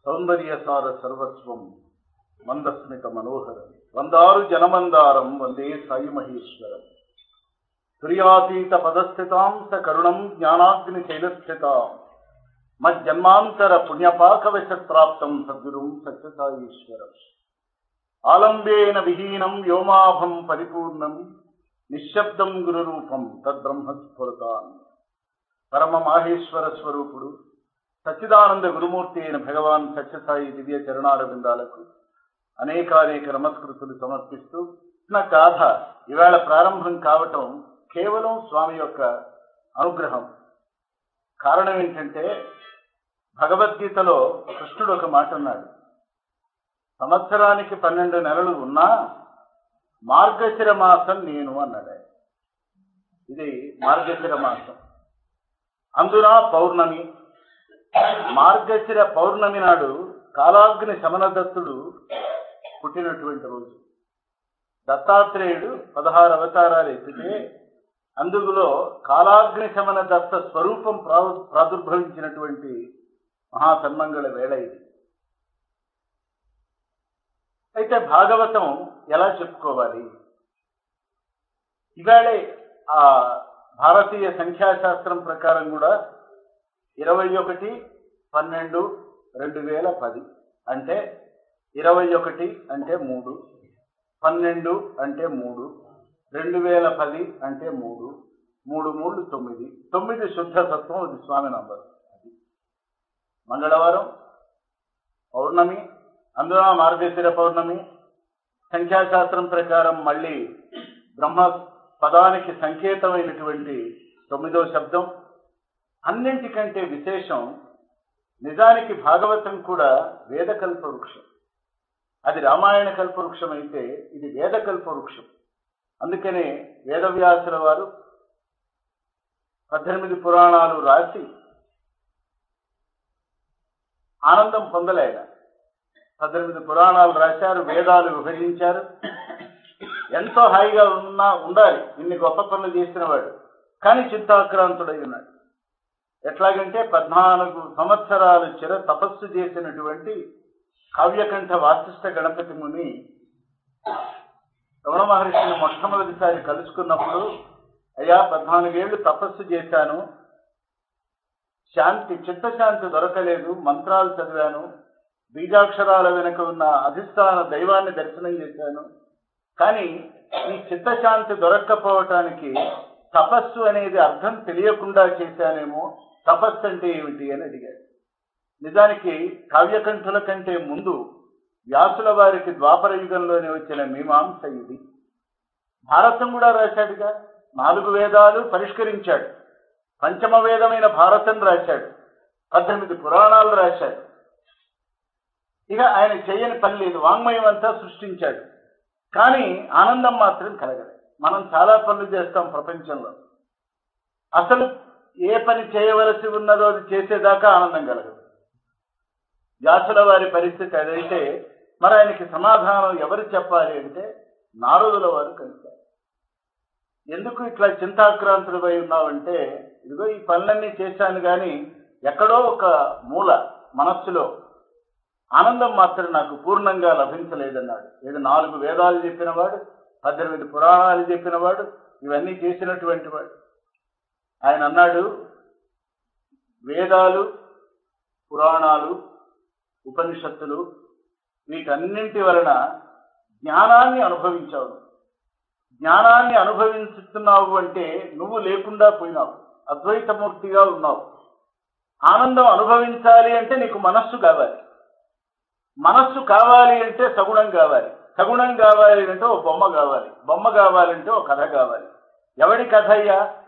సౌందర్యసార సర్వస్వం మందస్మిత మనోహరం వందారు జనమందారం వందే సాయి మహేశ్వరం ప్రియాతీత పదస్థితాం స కరుణం జ్ఞానాగ్ని శైలస్థితాం మజ్జన్మాంతర పుణ్యపాకవశత్రాప్తం సద్గురుం సత్యసాయీశ్వరం ఆలంబేన విహీనం వ్యోమాభం పరిపూర్ణం నిశ్శబ్దం గురురూపం తద్బ్రహ్మస్ఫురతాన్ పరమ మాహేశ్వర స్వరూపుడు సచ్చిదానంద గురుమూర్తి అయిన భగవాన్ సత్యసాయి దివ్య చరణారవిందాలకు అనేకానేక నమస్కృతులు సమర్పిస్తూ కృష్ణ గాథ ఈవేళ ప్రారంభం కావటం కేవలం స్వామి యొక్క అనుగ్రహం కారణం ఏంటంటే భగవద్గీతలో కృష్ణుడు ఒక మాట అన్నాడు సంవత్సరానికి పన్నెండు నెలలు ఉన్నా మార్గశిర మాసం నేను అన్నాడు ఆయన. ఇది మార్గశిర మాసం అందున పౌర్ణమి మార్గశిర పౌర్ణమి నాడు కాలాగ్ని శమనదత్తుడు పుట్టినటువంటి రోజు దత్తాత్రేయుడు పదహారు అవతారాలు ఎత్తితే అందులో కాలాగ్ని శమన దత్త స్వరూపం ప్రా- ప్రాదుర్భవించినటువంటి మహాసన్మంగళ వేళ ఇది అయితే భాగవతం ఎలా చెప్పుకోవాలి ఇవాళే ఆ భారతీయ సంఖ్యాశాస్త్రం ప్రకారం కూడా ఇరవై ఒకటి పన్నెండు రెండు వేల పది అంటే ఇరవై ఒకటి అంటే మూడు పన్నెండు అంటే మూడు రెండు వేల పది అంటే మూడు మూడు మూడు తొమ్మిది తొమ్మిది శుద్ధ సత్వం ఇది స్వామి నంబర్ అది మంగళవారం పౌర్ణమి అందున మార్గశిర పౌర్ణమి సంఖ్యాశాస్త్రం ప్రకారం మళ్ళీ బ్రహ్మ పదానికి సంకేతమైనటువంటి తొమ్మిదో శబ్దం అన్నింటికంటే విశేషం నిజానికి భాగవతం కూడా వేదకల్ప వృక్షం అది రామాయణ కల్పవృక్షం అయితే ఇది వేదకల్ప వృక్షం అందుకనే వేదవ్యాసుల వారు పద్దెనిమిది పురాణాలు రాసి ఆనందం పొందలేక పద్దెనిమిది పురాణాలు రాశారు వేదాలు విభజించారు ఎంతో హాయిగా ఉన్నా ఉండాలి ఇన్ని గొప్ప పనులు చేసిన వాడు కానీ చింతాక్రాంతుడై ఉన్నాడు ఎట్లాగంటే పద్నాలుగు సంవత్సరాలు చిర తపస్సు చేసినటువంటి కావ్యకంఠ వాసిష్ఠ గణపతి ముని రమణ మహర్షిని మొట్టమొదటిసారి కలుసుకున్నప్పుడు అయ్యా పద్నాలుగేళ్లు తపస్సు చేశాను శాంతి చిత్తశాంతి దొరకలేదు మంత్రాలు చదివాను బీజాక్షరాల వెనుక ఉన్న అధిష్టాన దైవాన్ని దర్శనం చేశాను కానీ ఈ చిత్తశాంతి దొరక్కపోవటానికి తపస్సు అనేది అర్థం తెలియకుండా చేశానేమో తపస్సు అంటే ఏమిటి అని అడిగాడు నిజానికి కావ్యకంఠుల కంటే ముందు వ్యాసుల వారికి ద్వాపర యుగంలోనే వచ్చిన మీమాంస ఇది భారతం కూడా రాశాడుగా నాలుగు వేదాలు పరిష్కరించాడు పంచమ వేదమైన భారతం రాశాడు పద్దెనిమిది పురాణాలు రాశాడు ఇక ఆయన చేయని పని లేదు వాంగ్మయం అంతా సృష్టించాడు కానీ ఆనందం మాత్రం కలగలేదు మనం చాలా పనులు చేస్తాం ప్రపంచంలో అసలు ఏ పని చేయవలసి ఉన్నదో అది చేసేదాకా ఆనందం కలగదు వ్యాసుల వారి పరిస్థితి అదైతే మరి ఆయనకి సమాధానం ఎవరు చెప్పాలి అంటే నారదుల వారు కలిశారు ఎందుకు ఇట్లా చింతాక్రాంతుడిపై ఉన్నావంటే ఇదిగో ఈ పనులన్నీ చేశాను కానీ ఎక్కడో ఒక మూల మనస్సులో ఆనందం మాత్రం నాకు పూర్ణంగా లభించలేదన్నాడు ఏడు నాలుగు వేదాలు చెప్పినవాడు పద్దెనిమిది పురాణాలు చెప్పినవాడు ఇవన్నీ చేసినటువంటి వాడు ఆయన అన్నాడు వేదాలు పురాణాలు ఉపనిషత్తులు వీటన్నింటి వలన జ్ఞానాన్ని అనుభవించావు జ్ఞానాన్ని అనుభవిస్తున్నావు అంటే నువ్వు లేకుండా పోయినావు అద్వైతమూర్తిగా ఉన్నావు ఆనందం అనుభవించాలి అంటే నీకు మనస్సు కావాలి మనస్సు కావాలి అంటే సగుణం కావాలి సగుణం కావాలి అంటే ఓ బొమ్మ కావాలి బొమ్మ కావాలంటే ఓ కథ కావాలి ఎవడి కథ అయ్యా